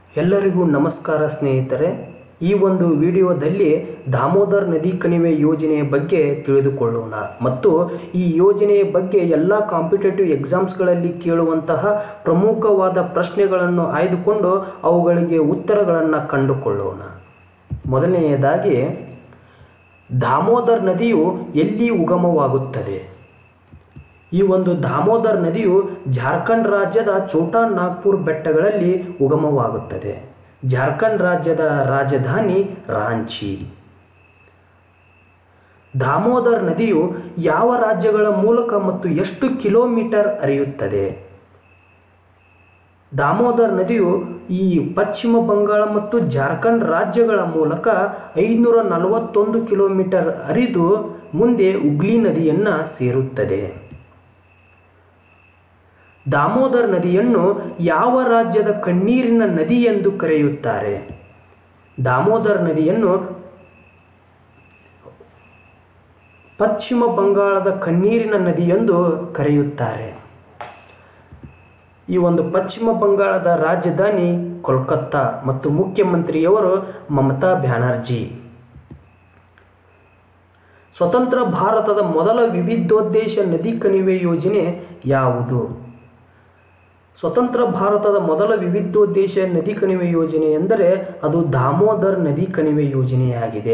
ಎಲ್ಲರಿಗೂ ನಮಸ್ಕಾರ ಸ್ನೇಹಿತರೆ ಈ ಒಂದು ವಿಡಿಯೋದಲ್ಲಿ ದಾಮೋದರ್ ನದಿ ಕಣಿವೆ ಯೋಜನೆಯ ಬಗ್ಗೆ ತಿಳಿದುಕೊಳ್ಳೋಣ ಮತ್ತು ಈ ಯೋಜನೆಯ ಬಗ್ಗೆ ಎಲ್ಲ ಕಾಂಪಿಟೇಟಿವ್ ಎಕ್ಸಾಮ್ಸ್ಗಳಲ್ಲಿ ಕೇಳುವಂತಹ ಪ್ರಮುಖವಾದ ಪ್ರಶ್ನೆಗಳನ್ನು ಆಯ್ದುಕೊಂಡು ಅವುಗಳಿಗೆ ಉತ್ತರಗಳನ್ನು ಕಂಡುಕೊಳ್ಳೋಣ ಮೊದಲನೆಯದಾಗಿ ದಾಮೋದರ್ ನದಿಯು ಎಲ್ಲಿ ಉಗಮವಾಗುತ್ತದೆ ಈ ಒಂದು ದಾಮೋದರ್ ನದಿಯು ಜಾರ್ಖಂಡ್ ರಾಜ್ಯದ ಛೋಟಾ ನಾಗ್ಪುರ್ ಬೆಟ್ಟಗಳಲ್ಲಿ ಉಗಮವಾಗುತ್ತದೆ ಜಾರ್ಖಂಡ್ ರಾಜ್ಯದ ರಾಜಧಾನಿ ರಾಂಚಿ ದಾಮೋದರ್ ನದಿಯು ಯಾವ ರಾಜ್ಯಗಳ ಮೂಲಕ ಮತ್ತು ಎಷ್ಟು ಕಿಲೋಮೀಟರ್ ಹರಿಯುತ್ತದೆ ದಾಮೋದರ್ ನದಿಯು ಈ ಪಶ್ಚಿಮ ಬಂಗಾಳ ಮತ್ತು ಜಾರ್ಖಂಡ್ ರಾಜ್ಯಗಳ ಮೂಲಕ ಐನೂರ ನಲವತ್ತೊಂದು ಕಿಲೋಮೀಟರ್ ಹರಿದು ಮುಂದೆ ಹುಗ್ಲಿ ನದಿಯನ್ನು ಸೇರುತ್ತದೆ ದಾಮೋದರ್ ನದಿಯನ್ನು ಯಾವ ರಾಜ್ಯದ ಕಣ್ಣೀರಿನ ನದಿ ಎಂದು ಕರೆಯುತ್ತಾರೆ ದಾಮೋದರ್ ನದಿಯನ್ನು ಪಶ್ಚಿಮ ಬಂಗಾಳದ ಕಣ್ಣೀರಿನ ನದಿ ಎಂದು ಕರೆಯುತ್ತಾರೆ ಈ ಒಂದು ಪಶ್ಚಿಮ ಬಂಗಾಳದ ರಾಜಧಾನಿ ಕೋಲ್ಕತ್ತಾ ಮತ್ತು ಮುಖ್ಯಮಂತ್ರಿಯವರು ಮಮತಾ ಬ್ಯಾನರ್ಜಿ ಸ್ವತಂತ್ರ ಭಾರತದ ಮೊದಲ ವಿವಿಧೋದ್ದೇಶ ನದಿ ಕಣಿವೆ ಯೋಜನೆ ಯಾವುದು ಸ್ವತಂತ್ರ ಭಾರತದ ಮೊದಲ ವಿವಿಧೋದ್ದೇಶ ನದಿ ಕಣಿವೆ ಯೋಜನೆ ಎಂದರೆ ಅದು ದಾಮೋದರ್ ನದಿ ಕಣಿವೆ ಯೋಜನೆಯಾಗಿದೆ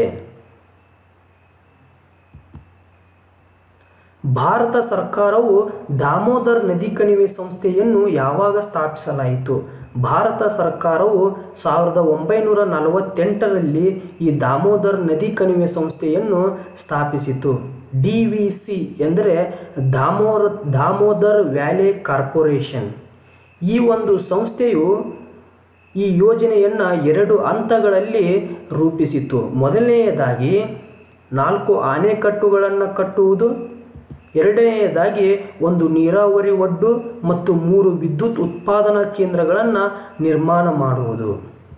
ಭಾರತ ಸರ್ಕಾರವು ದಾಮೋದರ್ ನದಿ ಕಣಿವೆ ಸಂಸ್ಥೆಯನ್ನು ಯಾವಾಗ ಸ್ಥಾಪಿಸಲಾಯಿತು ಭಾರತ ಸರ್ಕಾರವು ಸಾವಿರದ ಒಂಬೈನೂರ ನಲವತ್ತೆಂಟರಲ್ಲಿ ಈ ದಾಮೋದರ್ ನದಿ ಕಣಿವೆ ಸಂಸ್ಥೆಯನ್ನು ಸ್ಥಾಪಿಸಿತು ಡಿ ವಿ ಸಿ ಎಂದರೆ ದಾಮೋರ್ ದಾಮೋದರ್ ವ್ಯಾಲಿ ಕಾರ್ಪೊರೇಷನ್ ಈ ಒಂದು ಸಂಸ್ಥೆಯು ಈ ಯೋಜನೆಯನ್ನು ಎರಡು ಹಂತಗಳಲ್ಲಿ ರೂಪಿಸಿತು ಮೊದಲನೆಯದಾಗಿ ನಾಲ್ಕು ಆಣೆಕಟ್ಟುಗಳನ್ನು ಕಟ್ಟುವುದು ಎರಡನೆಯದಾಗಿ ಒಂದು ನೀರಾವರಿ ಒಡ್ಡು ಮತ್ತು ಮೂರು ವಿದ್ಯುತ್ ಉತ್ಪಾದನಾ ಕೇಂದ್ರಗಳನ್ನು ನಿರ್ಮಾಣ ಮಾಡುವುದು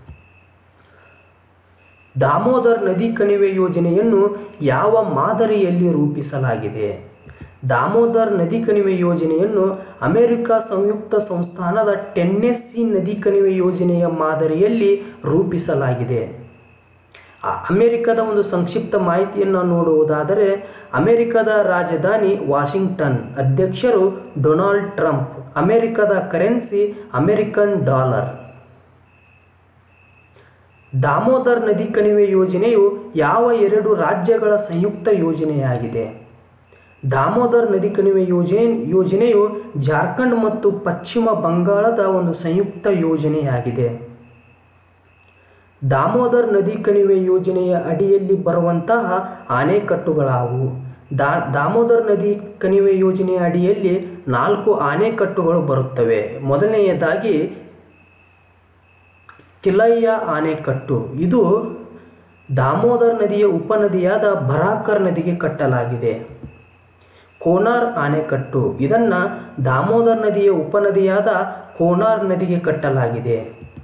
ದಾಮೋದರ್ ನದಿ ಕಣಿವೆ ಯೋಜನೆಯನ್ನು ಯಾವ ಮಾದರಿಯಲ್ಲಿ ರೂಪಿಸಲಾಗಿದೆ ದಾಮೋದರ್ ನದಿ ಕಣಿವೆ ಯೋಜನೆಯನ್ನು ಅಮೆರಿಕ ಸಂಯುಕ್ತ ಸಂಸ್ಥಾನದ ಟೆನ್ನೆಸ್ಸಿ ನದಿ ಕಣಿವೆ ಯೋಜನೆಯ ಮಾದರಿಯಲ್ಲಿ ರೂಪಿಸಲಾಗಿದೆ ಅಮೆರಿಕದ ಒಂದು ಸಂಕ್ಷಿಪ್ತ ಮಾಹಿತಿಯನ್ನು ನೋಡುವುದಾದರೆ ಅಮೆರಿಕದ ರಾಜಧಾನಿ ವಾಷಿಂಗ್ಟನ್ ಅಧ್ಯಕ್ಷರು ಡೊನಾಲ್ಡ್ ಟ್ರಂಪ್ ಅಮೆರಿಕದ ಕರೆನ್ಸಿ ಅಮೆರಿಕನ್ ಡಾಲರ್ ದಾಮೋದರ್ ನದಿ ಕಣಿವೆ ಯೋಜನೆಯು ಯಾವ ಎರಡು ರಾಜ್ಯಗಳ ಸಂಯುಕ್ತ ಯೋಜನೆಯಾಗಿದೆ ದಾಮೋದರ್ ನದಿ ಕಣಿವೆ ಯೋಜನೆ ಯೋಜನೆಯು ಜಾರ್ಖಂಡ್ ಮತ್ತು ಪಶ್ಚಿಮ ಬಂಗಾಳದ ಒಂದು ಸಂಯುಕ್ತ ಯೋಜನೆಯಾಗಿದೆ ದಾಮೋದರ್ ನದಿ ಕಣಿವೆ ಯೋಜನೆಯ ಅಡಿಯಲ್ಲಿ ಬರುವಂತಹ ಆಣೆಕಟ್ಟುಗಳಾವು ದಾ ದಾಮೋದರ್ ನದಿ ಕಣಿವೆ ಯೋಜನೆಯ ಅಡಿಯಲ್ಲಿ ನಾಲ್ಕು ಆಣೆಕಟ್ಟುಗಳು ಬರುತ್ತವೆ ಮೊದಲನೆಯದಾಗಿ ತಿಲಯ್ಯ ಆಣೆಕಟ್ಟು ಇದು ದಾಮೋದರ್ ನದಿಯ ಉಪನದಿಯಾದ ಬರಾಕರ್ ನದಿಗೆ ಕಟ್ಟಲಾಗಿದೆ ಕೋನಾರ್ ಆಣೆಕಟ್ಟು ಇದನ್ನು ದಾಮೋದರ್ ನದಿಯ ಉಪನದಿಯಾದ ಕೋನಾರ್ ನದಿಗೆ ಕಟ್ಟಲಾಗಿದೆ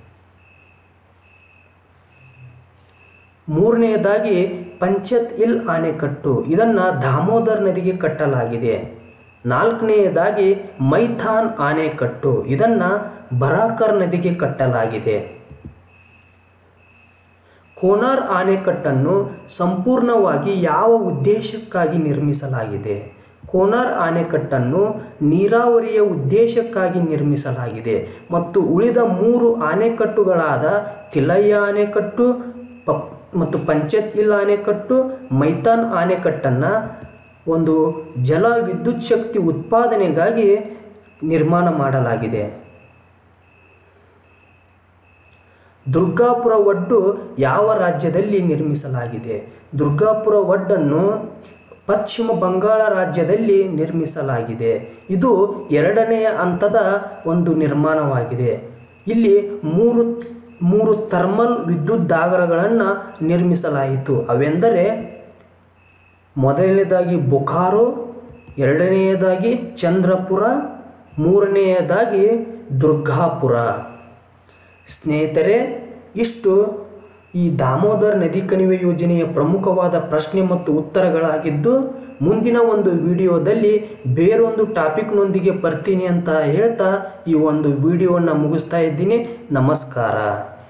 ಮೂರನೆಯದಾಗಿ ಪಂಚತ್ ಇಲ್ ಆಣೆಕಟ್ಟು ಇದನ್ನು ದಾಮೋದರ್ ನದಿಗೆ ಕಟ್ಟಲಾಗಿದೆ ನಾಲ್ಕನೆಯದಾಗಿ ಮೈಥಾನ್ ಆಣೆಕಟ್ಟು ಇದನ್ನು ಬರಾಕರ್ ನದಿಗೆ ಕಟ್ಟಲಾಗಿದೆ ಕೋನಾರ್ ಆಣೆಕಟ್ಟನ್ನು ಸಂಪೂರ್ಣವಾಗಿ ಯಾವ ಉದ್ದೇಶಕ್ಕಾಗಿ ನಿರ್ಮಿಸಲಾಗಿದೆ ಕೋನಾರ್ ಆಣೆಕಟ್ಟನ್ನು ನೀರಾವರಿಯ ಉದ್ದೇಶಕ್ಕಾಗಿ ನಿರ್ಮಿಸಲಾಗಿದೆ ಮತ್ತು ಉಳಿದ ಮೂರು ಆಣೆಕಟ್ಟುಗಳಾದ ತಿಲಯ್ಯ ಆಣೆಕಟ್ಟು ಪ ಮತ್ತು ಪಂಚಾಯತ್ ಇಲ್ ಆಣೆಕಟ್ಟು ಮೈತಾನ್ ಆಣೆಕಟ್ಟನ್ನು ಒಂದು ಜಲ ವಿದ್ಯುತ್ ಶಕ್ತಿ ಉತ್ಪಾದನೆಗಾಗಿ ನಿರ್ಮಾಣ ಮಾಡಲಾಗಿದೆ ದುರ್ಗಾಪುರ ಒಡ್ಡು ಯಾವ ರಾಜ್ಯದಲ್ಲಿ ನಿರ್ಮಿಸಲಾಗಿದೆ ದುರ್ಗಾಪುರ ಒಡ್ಡನ್ನು ಪಶ್ಚಿಮ ಬಂಗಾಳ ರಾಜ್ಯದಲ್ಲಿ ನಿರ್ಮಿಸಲಾಗಿದೆ ಇದು ಎರಡನೆಯ ಹಂತದ ಒಂದು ನಿರ್ಮಾಣವಾಗಿದೆ ಇಲ್ಲಿ ಮೂರು ಮೂರು ಥರ್ಮಲ್ ವಿದ್ಯುತ್ ದಾಗರಗಳನ್ನು ನಿರ್ಮಿಸಲಾಯಿತು ಅವೆಂದರೆ ಮೊದಲನೇದಾಗಿ ಬೊಕಾರೋ ಎರಡನೆಯದಾಗಿ ಚಂದ್ರಪುರ ಮೂರನೆಯದಾಗಿ ದುರ್ಗಾಪುರ ಸ್ನೇಹಿತರೆ ಇಷ್ಟು ಈ ದಾಮೋದರ್ ನದಿ ಕಣಿವೆ ಯೋಜನೆಯ ಪ್ರಮುಖವಾದ ಪ್ರಶ್ನೆ ಮತ್ತು ಉತ್ತರಗಳಾಗಿದ್ದು ಮುಂದಿನ ಒಂದು ವಿಡಿಯೋದಲ್ಲಿ ಬೇರೊಂದು ಟಾಪಿಕ್ನೊಂದಿಗೆ ಬರ್ತೀನಿ ಅಂತ ಹೇಳ್ತಾ ಈ ಒಂದು ವಿಡಿಯೋವನ್ನು ಮುಗಿಸ್ತಾ ಇದ್ದೀನಿ ನಮಸ್ಕಾರ